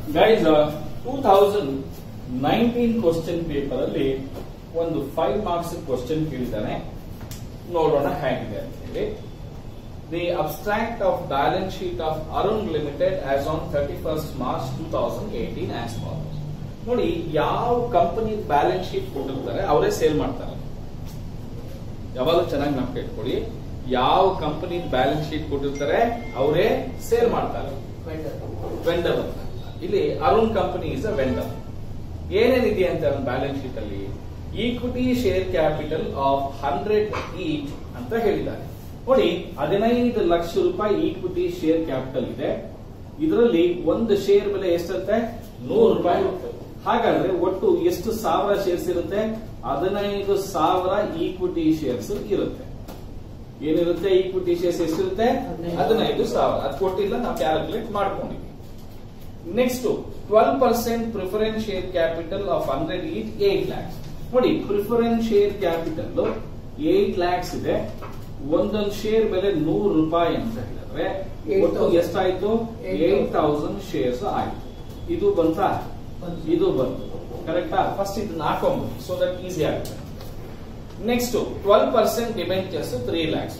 Guys two thousand nineteen question paper ಅಲ್ಲಿ ಒಂದು five marks question ಕೇಳಿದ್ದಾನೆ ನೋಡೋಣ ಹೇಗಿದೆ ಅಂತ ಹೇಳಿ the abstract of balance sheet of Arun limited as on thirty first March two thousand eighteen as follows ನೋಡಿ ಯಾವ company balance sheet ಕೊಟ್ಟಿರ್ತಾರೆ ಅವರೇ ಸೇಲ್ ಮಾಡ್ತಾರೆ ಯಾವಾಗಲೂ ಚೆನ್ನಾಗಿ ನಾವು ಇಟ್ಕೊಳ್ಳಿ ಯಾವ ಕಂಪನಿ ಬ್ಯಾಲೆನ್ಸ್ ಶೀಟ್ ಕೊಟ್ಟಿರ್ತಾರೆ ಅವರೇ ಸೇಲ್ ಮಾಡ್ತಾರೆ ವೆಂಡರ್ ಅಂತ ಇಲ್ಲಿ Arun company is a vendor ಏನೇನಿದೆ ಅಂತ ಬ್ಯಾಲೆನ್ಸ್ ಶೀಟ್ ಅಲ್ಲಿ equity share capital of hundred each ಅಂತ ಹೇಳಿದ್ದಾರೆ ನೋಡಿ ಹದಿನೈದು ಲಕ್ಷ ರೂಪಾಯಿ ಈಕ್ವಿಟಿ ಶೇರ್ ಕ್ಯಾಪಿಟಲ್ ಇದೆ ಇದರಲ್ಲಿ ಒಂದು ಶೇರ್ ಬೆಲೆ ಎಷ್ಟಂತೆ ನೂರು ರೂಪಾಯಿ ಹಾಗಾದ್ರೆ ಒಟ್ಟು ಎಷ್ಟು ಸಾವಿರ ಶೇರ್ಸ್ ಇರುತ್ತೆ ಹದಿನೈದು ಸಾವಿರ ಈಕ್ವಿಟಿ ಶೇರ್ಸ್ ಇರುತ್ತೆ ಏನಿರುತ್ತೆ ಈಕ್ವಿಟಿ ಶೇರ್ಸ್ ಎಷ್ಟಿರುತ್ತೆ ಹದಿನೈದು ಸಾವಿರ ಅದು ಕೊಟ್ಟಿಲ್ಲ ನಾವು ಕ್ಯಾಲ್ಕುಲೇಟ್ ಮಾಡ್ಕೊಂಡಿದ್ವಿ next twelve percent preference share capital of hundred each eight lakhs ನೋಡಿ preference share capital eight lakhs ಇದೆ ಒಂದೊಂದು ಶೇರ್ ಬೆಲೆ ನೂರು ರೂಪಾಯಿ ಅಂತ ಹೇಳಿದ್ರೆ ಒಟ್ಟು ಎಷ್ಟಾಯ್ತು ಏಟ್ ತೌಸಂಡ್ ಶೇರ್ಸ್ ಆಯ್ತು ಇದು ಬಂತ ಇದು ಬಂತು ಕರೆಕ್ಟಾ ಫಸ್ಟ್ ಇದನ್ನ ಹಾಕೊಂಬೋದು ಸೊ ದಟ್ ಈಸಿ ಆಗುತ್ತೆ next twelve percent debentures three lakhs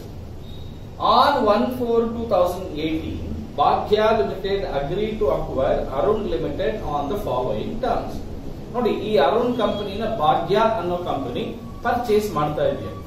on one four two thousand eighteen Bhagya limited agree to acquire Arun limited on the following terms ನೋಡಿ ಈ ಅರುಣ್ ಕಂಪನಿನ ಭಾಗ್ಯ ಅನ್ನೋ ಕಂಪನಿ ಪರ್ಚೇಸ್ ಮಾಡ್ತಾ ಇದೆಯಂತೆ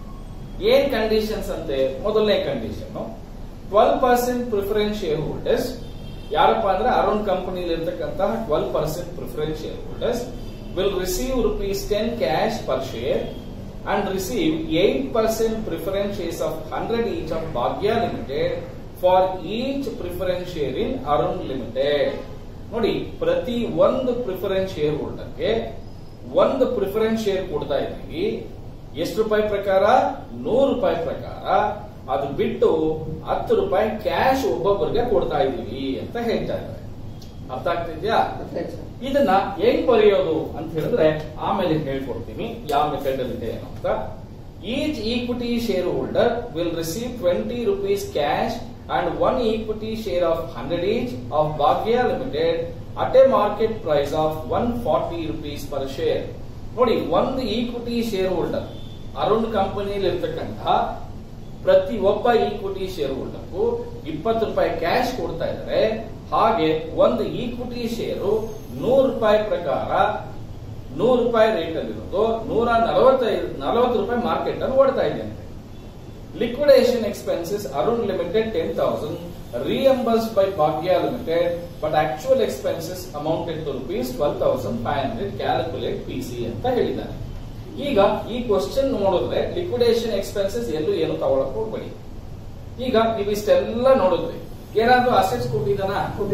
ಏನ್ ಕಂಡೀಷನ್ಸ್ ಅಂತೆ ಮೊದಲನೇ condition twelve percent preference shareholders ಯಾರಪ್ಪ ಅಂದ್ರೆ ಅರುಣ್ ಕಂಪನಿಲಿ ಇರ್ತಕ್ಕಂತಹ twelve percent preference shareholders will receive rupees ten cash per share and receive eight percent preference shares of hundred each of Bhagya limited for each preference share in Arun limited ನೋಡಿ ಪ್ರತಿ ಒಂದು preference share ಹೋಲ್ಡರ್ಗೆ ಒಂದು preference share ಕೊಡ್ತಾ ಇದ್ದೀವಿ ಎಷ್ಟು ರೂಪಾಯಿ ಪ್ರಕಾರ ನೂರು ರೂಪಾಯಿ ಪ್ರಕಾರ ಅದು ಬಿಟ್ಟು ಹತ್ತು ರೂಪಾಯಿ ಕ್ಯಾಶ್ ಒಬ್ಬೊಬ್ಬರಿಗೆ ಕೊಡ್ತಾ ಇದೀವಿ ಅಂತ ಹೇಳ್ತಾ ಇದ್ದಾರೆ ಅರ್ಥ ಆಗ್ತಿದ್ಯಾ ಇದನ್ನ ಹೆಂಗ್ ಬರೆಯೋದು ಅಂತ ಹೇಳಿದ್ರೆ ಆಮೇಲೆ ಹೇಳ್ಕೊಡ್ತೀನಿ ಯಾವ ಮೆಥಡ್ ಅಲ್ಲಿ ಇದೆ ಏನು ಅಂತ each equity shareholder will receive twenty rupees cash and one equity share of hundred each of Bhagya limited at a market price of one forty rupees per share ನೋಡಿ ಒಂದು ಈಕ್ವಿಟಿ ಶೇರ್ ಹೋಲ್ಡರ್ ಅರುಣ್ ಕಂಪನಿಯಲ್ಲಿ ಇರ್ತಕ್ಕಂತಹ ಪ್ರತಿ ಒಬ್ಬ equity share ಹೋಲ್ಡರ್ಗೂ ಇಪ್ಪತ್ತು ರೂಪಾಯಿ cash ಕೊಡ್ತಾ ಇದ್ದಾರೆ ಹಾಗೆ ಒಂದು ಈಕ್ವಿಟಿ ಶೇರು ನೂರು ರೂಪಾಯಿ ಪ್ರಕಾರ ನೂರು ರೂಪಾಯಿ ರೇಟ್ ಅಲ್ಲಿರೋದು ನೂರ ನಲವತ್ತೈದು ನಲವತ್ತು ರೂಪಾಯಿ ಮಾರ್ಕೆಟ್ ಅಲ್ಲಿ ಓಡ್ತಾ ಇದೆ ಅಂತೆ liquidation expenses Arun limited ten thousand reimbursed by Bhagya Limited, but actual expenses amounted to rupees 12,500 calculate PC ಅಂತ ಹೇಳಿದ್ದಾರೆ ಈಗ ಈ ಕ್ವಶನ್ ನೋಡಿದ್ರೆ ಲಿಕ್ವಿಡೇಷನ್ ಎಕ್ಸ್ಪೆನ್ಸಸ್ ಎಲ್ಲೂ ಏನು ತಗೊಳಕ್ ಹೋಗ್ಬೇಡಿ ಈಗ ನೀವು ಇಷ್ಟೆಲ್ಲ ನೋಡಿದ್ರಿ ಏನಾದ್ರೂ ಅಸೆಟ್ಸ್ ಕೊಟ್ಟಿದ್ದಾನ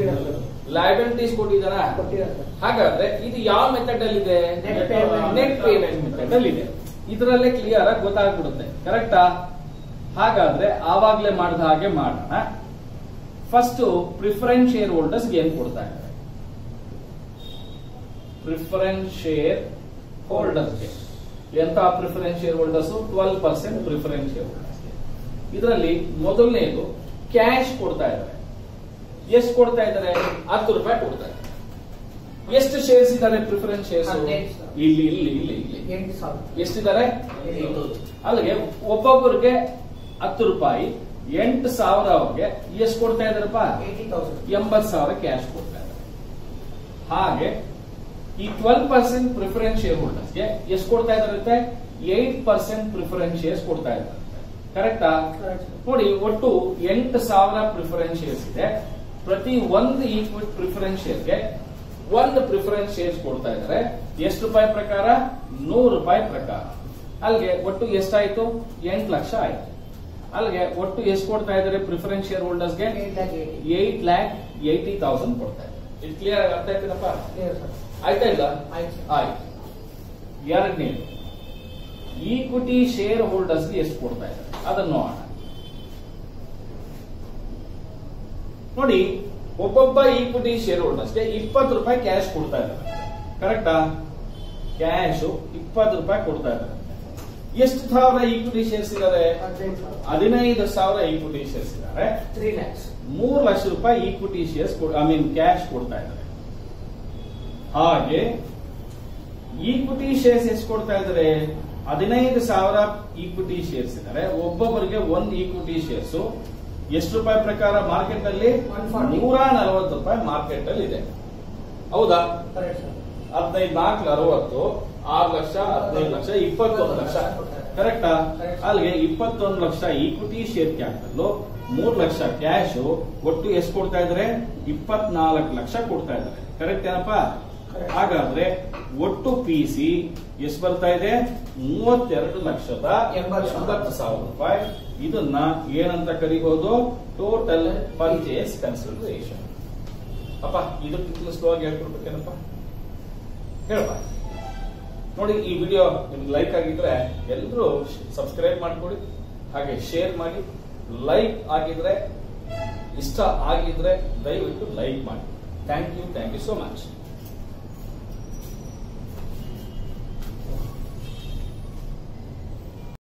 ಲಯಬಿಲಿಟೀಸ್ ಕೊಟ್ಟಿದ್ದಾನ ಹಾಗಾದ್ರೆ ಇದು ಯಾವ ಮೆಥಡ್ ಅಲ್ಲಿ ಇದೆ Net payment. Net payment method ಅಲ್ಲಿ ಇದೆ ಇದರಲ್ಲೇ ಕ್ಲಿಯರ್ ಆಗಿ ಗೊತ್ತಾಗ್ಬಿಡುತ್ತೆ ಕರೆಕ್ಟಾ ಹಾಗಾದ್ರೆ ಆವಾಗ್ಲೇ ಮಾಡಿದ ಹಾಗೆ ಮಾಡೋಣ ಫಸ್ಟ್ ಪ್ರಿಫರೆನ್ಸ್ ಶೇರ್ ಹೋಲ್ಡರ್ಸ್ ಏನ್ ಕೊಡ್ತಾ ಇದ್ದಾರೆ ಪ್ರಿಫರೆನ್ಸ್ ಶೇರ್ ಹೋಲ್ಡರ್ಸ್ಗೆ ಎಂತ preference shareholders twelve percent preference shareholders ಇದರಲ್ಲಿ ಮೊದಲನೇದು ಕ್ಯಾಶ್ ಕೊಡ್ತಾ ಇದ್ದಾರೆ ಎಷ್ಟು ಕೊಡ್ತಾ ಇದ್ದಾರೆ ಹತ್ತು ರೂಪಾಯಿ ಕೊಡ್ತಾ ಇದ್ದಾರೆ ಎಷ್ಟು ಶೇರ್ಸ್ ಇದ್ದಾರೆ ಪ್ರಿಫರೆನ್ಸ್ ಶೇರ್ಸ್ ಹದಿನೈದು ಸಾವಿರ. ಇಲ್ಲಿ ಇಲ್ಲಿ ಇಲ್ಲಿ ಇಲ್ಲಿ ಎಂಟು ಸಾವಿರ ಎಷ್ಟಿದ್ದಾರೆ ಅಲ್ಲಿಗೆ ಒಬ್ಬೊಬ್ಬರಿಗೆ ಹತ್ತು ರೂಪಾಯಿ ಎಂಟು ಸಾವಿರ ಅವ್ರಿಗೆ ಎಷ್ಟು ಕೊಡ್ತಾ ಇದಾರಪ್ಪ ಏಯ್ಟಿ ತೌಸಂಡ್ ಎಂಬತ್ ಸಾವಿರ ಕ್ಯಾಶ್ ಕೊಡ್ತಾ ಇದ್ದಾರೆ ಹಾಗೆ ಈ ಟ್ವೆಲ್ ಪರ್ಸೆಂಟ್ ಪ್ರಿಫರೆನ್ಸ್ ಶೇರ್ ಹೋಲ್ಡರ್ಸ್ಗೆ ಎಷ್ಟು ಕೊಡ್ತಾ ಇದಾರಂತೆ ಏಟ್ ಪರ್ಸೆಂಟ್ ಪ್ರಿಫರೆನ್ಸ್ ಶೇರ್ಸ್ ಕೊಡ್ತಾ ಇದ್ದಾರೆ ಕರೆಕ್ಟಾ Correct. ನೋಡಿ ಒಟ್ಟು ಎಂಟು ಸಾವಿರ ಪ್ರಿಫರೆನ್ಸ್ ಶೇರ್ಸ್ ಇದೆ ಪ್ರತಿ ಒಂದು ಈಕ್ವಿಟ್ ಪ್ರಿಫರೆನ್ಸ್ ಶೇರ್ಗೆ ಒಂದು ಪ್ರಿಫರೆನ್ಸ್ ಶೇರ್ಸ್ ಕೊಡ್ತಾ ಇದ್ದಾರೆ ಎಷ್ಟು ರೂಪಾಯಿ ಪ್ರಕಾರ ನೂರು ರೂಪಾಯಿ ಪ್ರಕಾರ ಅಲ್ಲಿಗೆ ಒಟ್ಟು ಎಷ್ಟಾಯ್ತು ಎಂಟು ಲಕ್ಷ ಆಯ್ತು ಅಲ್ಲಿಗೆ ಒಟ್ಟು ಎಷ್ಟು ಕೊಡ್ತಾ ಇದ್ದಾರೆ ಪ್ರಿಫರೆನ್ಸ್ ಶೇರ್ ಹೋಲ್ಡರ್ಸ್ಗೆ eight lakh eighty eight lakh eighty thousand ಕೊಡ್ತಾ ಇದ್ದಾರೆ ಇದು ಕ್ಲಿಯರ್ ಅರ್ಥ ಆಯ್ತದಪ್ಪ ಕ್ಲಿಯರ್ ಸರ್ ಆಯ್ತಾ ಇಲ್ಲ ಆಯ್ತು ಸರ್ ಆಯ್ತು ಎರಡನೇದು ಈಕ್ವಿಟಿ ಶೇರ್ ಹೋಲ್ಡರ್ಸ್ಗೆ ಎಷ್ಟು ಕೊಡ್ತಾ ಇದ್ದಾರೆ ಅದನ್ನು ನೋಡೋಣ ನೋಡಿ ಒಬ್ಬೊಬ್ಬ ಈಕ್ವಿಟಿ ಶೇರ್ ಹೋಲ್ಡರ್ಸ್ಗೆ ಇಪ್ಪತ್ತು ರೂಪಾಯಿ ಕ್ಯಾಶ್ ಕೊಡ್ತಾ ಇದ್ದಾರೆ ಕರೆಕ್ಟಾ ಕ್ಯಾಶ್ ಇಪ್ಪತ್ತು ರೂಪಾಯಿ ಕೊಡ್ತಾ ಇದ್ದಾರೆ ಎಷ್ಟು ಸಾವಿರ ಈಕ್ವಿಟಿ ಶೇರ್ಸ್ ಇದ್ದಾರೆ ಹದಿನೈದು ಸಾವಿರ ಹದಿನೈದು ಸಾವಿರ ಈಕ್ವಿಟಿ ಶೇರ್ಸ್ ಇದ್ದಾರೆ ತ್ರೀ ಲ್ಯಾಕ್ಸ್ ಮೂರು ಲಕ್ಷ ರೂಪಾಯಿ equity shares I mean cash ಕೊಡ್ತಾ ಇದ್ದಾರೆ ಹಾಗೆ ಈಕ್ವಿಟಿ ಶೇರ್ಸ್ ಎಷ್ಟು ಕೊಡ್ತಾ ಇದ್ದಾರೆ ಹದಿನೈದು ಸಾವಿರ ಈಕ್ವಿಟಿ ಶೇರ್ಸ್ ಇದ್ದಾರೆ ಒಬ್ಬೊಬ್ಬರಿಗೆ ಒಂದು ಈಕ್ವಿಟಿ ಶೇರ್ಸ್ ಎಷ್ಟು ರೂಪಾಯಿ ಪ್ರಕಾರ ಮಾರ್ಕೆಟ್ ಅಲ್ಲಿ 140. ನೂರ ನಲವತ್ತು ರೂಪಾಯಿ ಮಾರ್ಕೆಟ್ ಅಲ್ಲಿ ಇದೆ ಹೌದಾ ಕರೆಕ್ಟ್ ಸರ್ ಹದಿನೈದು ನಾಲ್ಕು ಅರವತ್ತು ಆರು ಲಕ್ಷ ಹದಿನೈದು ಲಕ್ಷ ಇಪ್ಪತ್ತೊಂದು ಲಕ್ಷ ಕರೆಕ್ಟಾ Correct. ಅಲ್ಲಿಗೆ ಇಪ್ಪತ್ತೊಂದು ಲಕ್ಷ ಈಕ್ವಿಟಿ ಶೇರ್ ಕ್ಯಾಪಿಟಲ್ ಮೂರು ಲಕ್ಷ ಕ್ಯಾಶ್ ಒಟ್ಟು ಎಷ್ಟು ಕೊಡ್ತಾ ಇದ್ದಾರೆ ಇಪ್ಪತ್ನಾಲ್ಕು ಲಕ್ಷ ಕೊಡ್ತಾ ಇದ್ದಾರೆ ಕರೆಕ್ಟ್ ಏನಪ್ಪಾ Correct. ಹಾಗಾದ್ರೆ ಒಟ್ಟು ಪಿ ಸಿ ಎಷ್ಟು ಬರ್ತಾ ಇದೆ ಮೂವತ್ತೆರಡು ಲಕ್ಷದ ಎಂಬತ್ತು ಸಾವಿರ. ಎಂಬತ್ತು ಸಾವಿರ ರೂಪಾಯಿ ಇದನ್ನ ಏನಂತ ಕರಿಬಹುದು ಟೋಟಲ್ ಪರ್ಚೇಸ್ ಕನ್ಸಿಡರೇಷನ್ ಅಪ್ಪ ಇದಕ್ಕಿಂತಲೂ ಸ್ಲೋ ಆಗಿ ಹೇಳ್ಕೊಡ್ಬೇಕೇನಪ್ಪ ಹೇಳಪ್ಪ ನೋಡಿ ಈ ವಿಡಿಯೋ ನಿಮ್ಗೆ ಲೈಕ್ ಆಗಿದ್ರೆ ಎಲ್ಲರೂ ಸಬ್ಸ್ಕ್ರೈಬ್ ಮಾಡ್ಕೊಳ್ಳಿ ಹಾಗೆ ಶೇರ್ ಮಾಡಿ ಲೈಕ್ ಆಗಿದ್ರೆ ಇಷ್ಟ ಆಗಿದ್ರೆ ದಯವಿಟ್ಟು ಲೈಕ್ ಮಾಡಿ thank you thank you so much